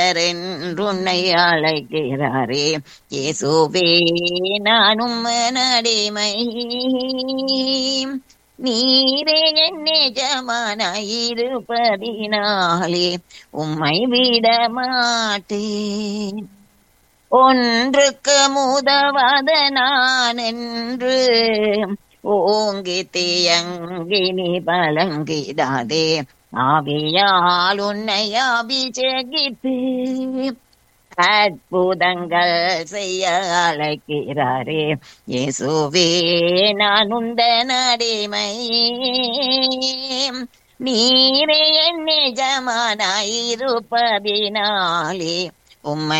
கர்த்தர் என்றுன்னை அழைக்கிறாரே இயேசுவே நானும் நடிமை நீரே என் நிஜமானாயிருப்பதினாலே உம்மை விட மாட்டேன் ஒன்றுக்கு முதவாத நான் என்று ஓங்கி தீயங்கி நீ பழங்கிடாதே ஆவியால் உன்னை அபிஷேகித்து அற்புதங்கள் செய்ய அழைக்கிறாரே இயேசுவே நான் உந்த நடிமை நீரே என் நிஜமானாயிருப்பதினாலே உம்மை